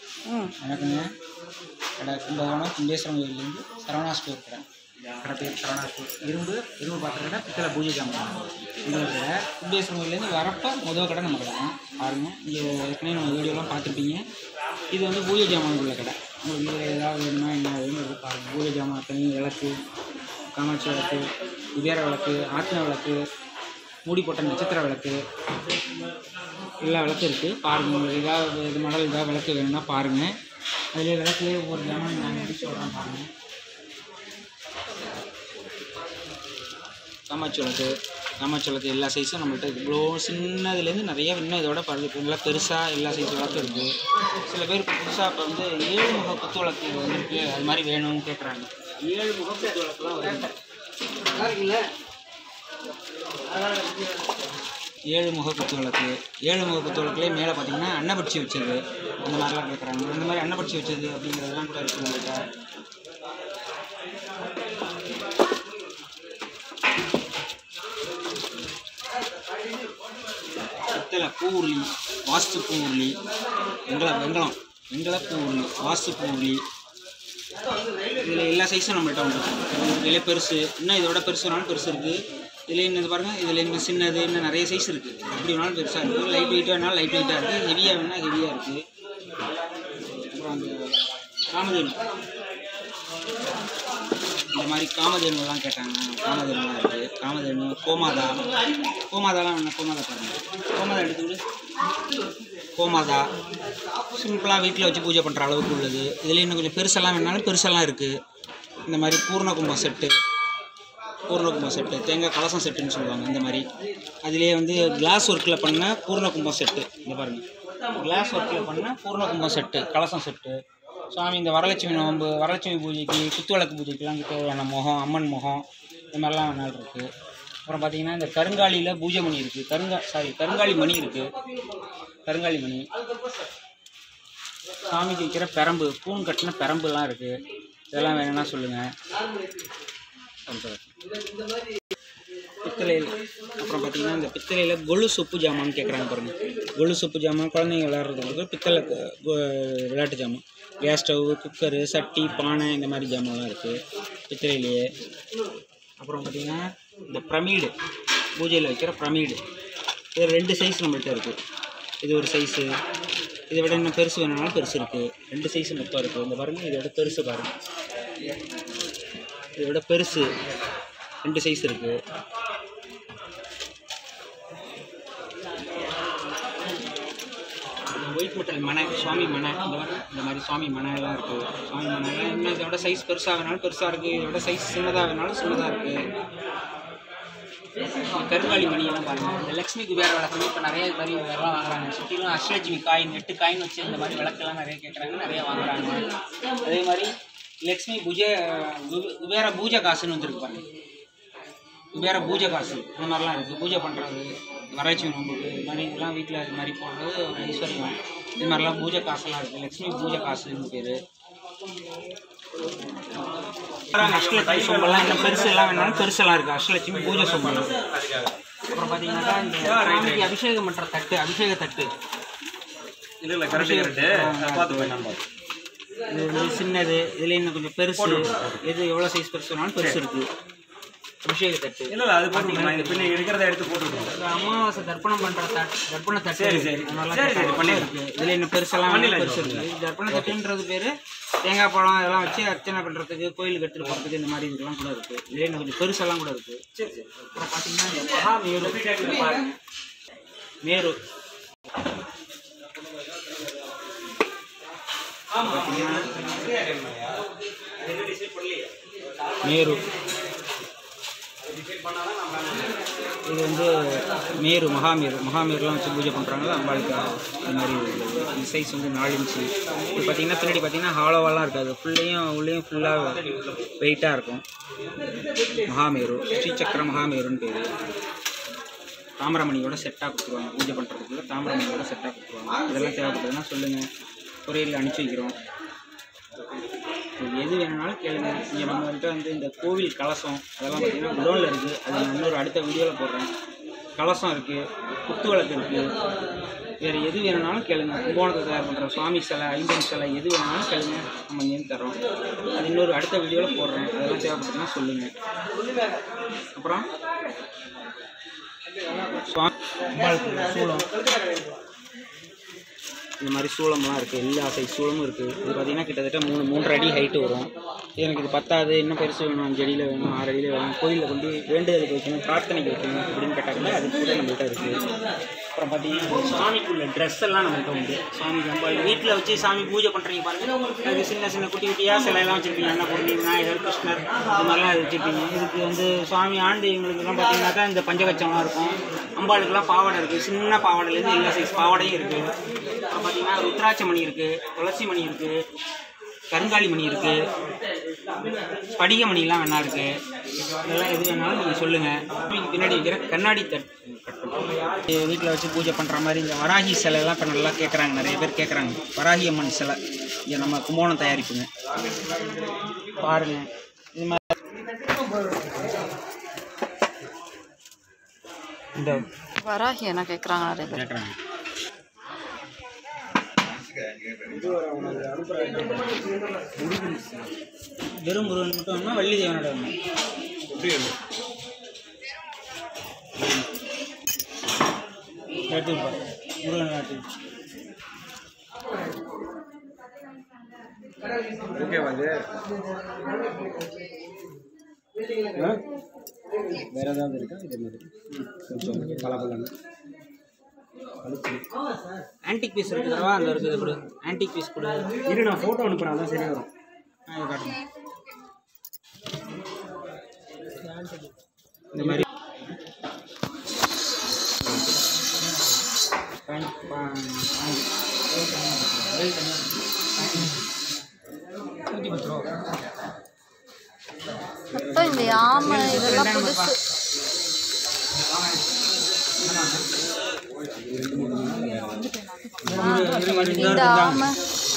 ம் வணக்கங்க கடை கும்பகோணம் கும்பேஸ்வரம் கோயிலேருந்து சரவணா ஸ்டோர் கடை கடை பேர் சரவணா ஸ்டோர் இரும்பு இரும்பு பாத்திர கடை பித்தளை பூஜை ஜாமான் இந்த கடை கும்பேஸ்வரம் கோயிலேருந்து வரப்போ முதல் கடை நம்ம கடை தான் பாருங்கள் இங்கே ஏற்கனவே நம்ம வீடியோலாம் பார்த்துருப்பீங்க இது வந்து பூஜை ஜாமான் உள்ள கடை உங்களுக்கு இதில் ஏதாவது வேணுமா என்ன வேணும் இருக்கு பாருங்கள் பூஜை ஜாமான் தனி விளக்கு காமாட்சி விளக்கு குபேர விளக்கு ஆத்ம விளக்கு மூடி போட்ட நட்சத்திர விளக்கு எல்லா விளக்கும் இருக்குது பாருங்கள் உங்களுக்கு ஏதாவது இது மாடல் ஏதாவது விளக்கு வேணும்னா பாருங்கள் அதிலே விளக்குலேயே ஒவ்வொரு ஜாமான் நான் எப்படி சொல்கிறேன் பாருங்கள் காமாட்சி விளக்கு காமாட்சி விளக்கு எல்லா சைஸும் நம்மள்ட்ட இவ்வளோ சின்னதுலேருந்து நிறைய இன்னும் இதோட பரு நல்லா பெருசாக எல்லா சைஸ் விளக்கும் இருக்குது சில பேர் இப்போ புதுசாக இப்போ வந்து ஏழு முக குத்து விளக்கு வந்துருக்கு அது மாதிரி வேணும்னு கேட்குறாங்க ஏழு முக குத்து விளக்குலாம் வருது நல்லா இருக்குல்ல ஏழு முக குத்து விளக்கு ஏழு முக குத்து விளக்குலேயே மேலே பார்த்தீங்கன்னா அன்னப்பட்சி வச்சது அந்த மாதிரிலாம் கேட்குறாங்க அந்த மாதிரி அன்னப்பட்சி வச்சது அப்படிங்கிறதெல்லாம் கூட இருக்குது நம்மகிட்ட பித்தளை பூ உருளி வாஸ்து பூ உருளி வெங்கல வெங்கலம் வெங்கல பூ உருளி வாஸ்து பூ உருளி இதில் எல்லா சைஸும் நம்மள்ட்ட உண்டு இதில் பெருசு இன்னும் இதோட பெருசு வேணாலும் பெருசு இருக்குது இதில் இன்னும் இது பாருங்கள் இதில் இன்னும் சின்னது இன்னும் நிறைய சைஸ் இருக்குது எப்படி வேணாலும் பெருசாக இருக்குது லைட் வெயிட்டாக வேணாலும் லைட் வெயிட்டாக இருக்குது ஹெவியாக வேணால் ஹெவியாக இருக்குது அப்புறம் அந்த காமதேனு இந்த மாதிரி காமதேனுலாம் கேட்டாங்க காமதேனுலாம் இருக்குது காமதேனு கோமாதா கோமாதாலாம் வேணா கோமாதா பாருங்கள் கோமாதா எடுத்துக்கிட்டு கோமாதா சிம்பிளாக வீட்டில் வச்சு பூஜை பண்ணுற அளவுக்கு உள்ளது இதில் இன்னும் கொஞ்சம் பெருசெல்லாம் வேணாலும் பெருசெல்லாம் இருக்குது இந்த மாதிரி பூர்ண கும்பம் செட்டு பூர்ண கும்பம் செட்டு தேங்காய் கலசம் செட்டுன்னு சொல்லுவாங்க இந்த மாதிரி அதிலே வந்து கிளாஸ் ஒர்க்கில் பண்ண பூர்ண கும்பம் செட்டு இந்த பாருங்கள் கிளாஸ் ஒர்க்கில் பண்ண பூர்ண கும்பம் செட்டு கலசம் செட்டு சுவாமி இந்த வரலட்சுமி நோம்பு வரலட்சுமி பூஜைக்கு குத்துவிளக்கு பூஜைக்கெலாம் தேவையான முகம் அம்மன் முகம் இந்த மாதிரிலாம் வேணாலும் இருக்குது அப்புறம் பார்த்தீங்கன்னா இந்த கருங்காலியில் பூஜை மணி இருக்குது கருங்கா சாரி கருங்காலி மணி இருக்குது கருங்காலி மணி சாமிக்கு வைக்கிற பெரம்பு பூன் கட்டின பெரம்புலாம் இருக்குது இதெல்லாம் வேணும்னா சொல்லுங்கள் பித்தளையில் அப்புறம் பார்த்தீங்கன்னா இந்த பித்தளையில் கொலு சொப்பு ஜாமான்னு கேட்குறாங்க பாருங்க கொலு சொப்பு ஜாமான் குழந்தைங்க விளையாடுறதுக்கு பித்தளை க- கொ- விளையாட்டு ஜாமான் கேஸ் ஸ்டவ் குக்கரு சட்டி பானை இந்த மாதிரி ஜாமான்லாம் இருக்குது பித்தளையிலேயே அப்புறம் பார்த்தீங்கன்னா இந்த பிரமீடு பூஜையில் வைக்கிற பிரமீடு இது ரெண்டு சைஸ் நம்மள்ட்ட இருக்குது இது ஒரு சைஸு இதை விட இன்னும் பெருசு வேணும்னாலும் பெருசு இருக்குது ரெண்டு சைஸ் மொத்தம் இருக்குது இந்த பாருங்கள் இதோட பெருசு பாருங்கள் இதை விட பெருசு ரெண்டு சைஸ் இருக்குது ஒயிட் மெட்டல் மனை சுவாமி மனை இந்த மாதிரி இந்த மாதிரி சுவாமி மனைலாம் இருக்குது சுவாமி மனைலாம் இன்னும் இதோட சைஸ் பெருசாக வேணாலும் பெருசாக இருக்குது இதோட சைஸ் சின்னதாக வேணாலும் சின்னதாக இருக்குது கருங்காலி மணியெல்லாம் பாருங்கள் இந்த லக்ஷ்மி குபேர விளக்கு இப்போ நிறைய இது மாதிரி இதெல்லாம் வாங்குறாங்க சுற்றிலும் அஷ்டலட்சுமி காயின் எட்டு காயின் வச்சு இந்த மாதிரி விளக்கெல்லாம் நிறைய கேட்குறாங்க நிறைய வாங்குறாங்க அதே மாதிரி லக்ஷ்மி பூஜை குபே- குபேர பூஜை காசுன்னு வந்துருக்கு பாருங்க குபேர பூஜை காசு இந்த மாதிரிலாம் இருக்குது பூஜை பண்ணுறது வரலட்சுமி நோம்புக்கு இது மாதிரி இதெல்லாம் வீட்டில் இது மாதிரி போடுறது ஒரு ஐஸ்வர்யம் இது மாதிரிலாம் பூஜை காசெல்லாம் இருக்குது லக்ஷ்மி பூஜை காசுன்னு பேர் அஷ்டலட்சுமி சொம்பெல்லாம் இன்னும் பெருசெல்லாம் வேணாலும் பெருசெல்லாம் இருக்குது அஷ்டலட்சுமி பூஜை சொம்பல் அப்புறம் பார்த்தீங்கன்னாக்கா இந்த சாமிக்கு அபிஷேகம் பண்ணுற தட்டு அபிஷேக தட்டு இல்ல இல்ல கரெக்டாக கரெக்டு பார்த்து போய் நான் பார்த்து இது வந்து சின்னது இதில் இன்னும் கொஞ்சம் பெருசு எது எவ்வளோ சைஸ் பெருசு வேணாலும் பெருசு இருக்குது அபிஷேக தட்டு இல்ல இல்ல அது போட்டு நான் இது பின்ன இருக்கிறத எடுத்து போட்டுருக்கோம் இந்த அமாவாசை தர்ப்பணம் பண்ற தட்டு தர்ப்பண தட்டு சரி, சரி. அந்த மாதிரிலாம் சரி, சரி, கேட்டாங்க. பண்ணிடலாம். இருக்கு இதுல இன்னும் பெருசெல்லாம் பண்ணிடலாம், பெருசு இருக்கு இது தர்ப்பண தட்டுன்றது பேரு தேங்காய் பழம் இதெல்லாம் வச்சு அர்ச்சனை பண்றதுக்கு கோயிலுக்கு எடுத்துட்டு போறதுக்கு இந்த மாதிரி இதெல்லாம் கூட இருக்கு இதுல இன்னும் கொஞ்சம் பெருசெல்லாம் கூட இருக்கு சரி சரி அப்புறம் பாத்தீங்கன்னா இந்த மகா மேரு பாருங்க. மேரு மேரு இது வந்து மேரு மகாமேரு மகாமேருலாம் வச்சு பூஜை பண்ணுறாங்களா அம்பாளுக்கு இந்த மாதிரி உள்ளது. இந்த சைஸ் வந்து நாலு இன்ச்சு இது பார்த்தீங்கன்னா பின்னாடி பார்த்தீங்கன்னா ஹாலோவாலாம் இருக்காது ஃபுல்லையும் உள்ளேயும் ஃபுல்லாக வெயிட்டாக இருக்கும் மகாமேரு ஸ்ரீசக்கர மகாமேருன்னு பேர் தாமிரமணியோட செட்டாக கொடுத்துருவாங்க பூஜை பண்ணுறதுக்குள்ள தாமிரமணியோட செட்டாக கொடுத்துருவாங்க இதெல்லாம் தேவைப்படுதுன்னா சொல்லுங்கள் கொரியரில் அனுப்பிச்சி வைக்கிறோம் உங்களுக்கு எது வேணும்னாலும் கேளுங்க இங்கே நம்மகிட்ட வந்து இந்த கோவில் கலசம் அதெல்லாம் பார்த்தீங்கன்னா குடோனில் இருக்குது அது நான் இன்னொரு அடுத்த வீடியோவில் போடுறேன் கலசம் இருக்குது குத்து விளக்கு இருக்குது வேறு எது வேணும்னாலும் கேளுங்க கும்போணத்தை தயார் பண்ணுறோம் சுவாமி சிலை ஐம்பன் சிலை எது வேணும்னாலும் கேளுங்க நம்ம இங்கேருந்து தரோம் அது இன்னொரு அடுத்த வீடியோவில் போடுறேன் அதெல்லாம் தேவைப்பட்டுன்னா சொல்லுங்கள் அப்புறம் சுவாமி அம்பாளுக்கு சூளம் இந்த மாதிரி சூளம்லாம் இருக்குது எல்லா சைஸ் சூளமும் இருக்குது இது பார்த்தீங்கன்னா கிட்டத்தட்ட மூணு மூன்றரை அடி ஹைட்டு வரும் எனக்கு இது பத்தாது இன்னும் பெருசு வேணும் அஞ்சு அடியில் வேணும் ஆறு அடியில் வேணும் கோயிலில் கொண்டு வேண்டுதலுக்கு வைக்கணும் பிரார்த்தனைக்கு வைக்கணும் அப்படின்னு கேட்டாங்கன்னா அது கூட நம்மள்கிட்ட இருக்குது அப்புறம் பார்த்தீங்கன்னா சாமிக்குள்ள ட்ரெஸ் எல்லாம் நம்மள்கிட்ட உண்டு சாமி நம்ம வீட்டில் வச்சு சாமி பூஜை பண்ணுறீங்க பாருங்கள் அது சின்ன சின்ன குட்டி குட்டியாக சிலையெல்லாம் வச்சுருப்பீங்க அன்னபூர்ணி விநாயகர் கிருஷ்ணர் இது மாதிரிலாம் அது வச்சுருப்பீங்க இதுக்கு வந்து சுவாமி ஆண்டு இவங்களுக்குலாம் பார்த்தீங்கன்னாக்கா இந்த பஞ்சகச்சம்லாம் இருக்கும் அம்பாளுக்கெல்லாம் பாவாடை இருக்குது சின்ன பாவாடையிலேருந்து எல்லா சைஸ் பாவாடையும் இருக்குது அப்புறம் பார்த்தீங்கன்னா ருத்ராட்ச மணி இருக்குது துளசி மணி இருக்குது கருங்காலி மணி இருக்குது படிக மணிலாம் வேணா இருக்குது இதெல்லாம் எது வேணாலும் நீங்கள் சொல்லுங்கள் இதுக்கு பின்னாடி வைக்கிற கண்ணாடி தட் வீட்டில் வச்சு பூஜை பண்ணுற மாதிரி இந்த வராகி சிலைலாம் இப்போ நல்லா கேட்குறாங்க நிறைய பேர் கேட்குறாங்க வராகி அம்மன் சிலை இங்கே நம்ம கும்போணம் தயாரிப்புங்க பாருங்கள் இது மாதிரி இந்த வராகி என்ன கேட்குறாங்க நிறைய பேர் கேட்குறாங்க வெறும் முருகன் மட்டும் வேணுமா வள்ளி தேவனோட வேணுமா எடுத்துப்பா முருகன் நாட்டு ஓகேவா இது வேற ஏதாவது இருக்கா இதே மாதிரி கொஞ்சம் பல ஆன்டிக் பீஸ் இருக்குதுவா அந்த இருக்குது கொடு ஆன்டிக் பீஸ் கொடு இரு நான் ஃபோட்டோ அனுப்புகிறேன் அதான் சரியாக வரும் ஆ, இது காட்டுங்க இந்த மாதிரி பாயிண்ட் பா- நூற்றி பத்து ரூபா அப்போ இந்த ஆமை இதெல்லாம் புதுசு இந்த ஆமை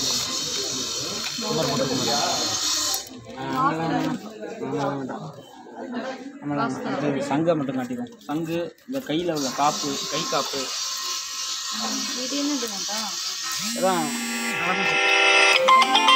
சங்கை மட்டும் காட்டிடும் சங்கு இந்த கையில் உள்ள காப்பு கை காப்பு இது என்னது வேண்டாம் அதான்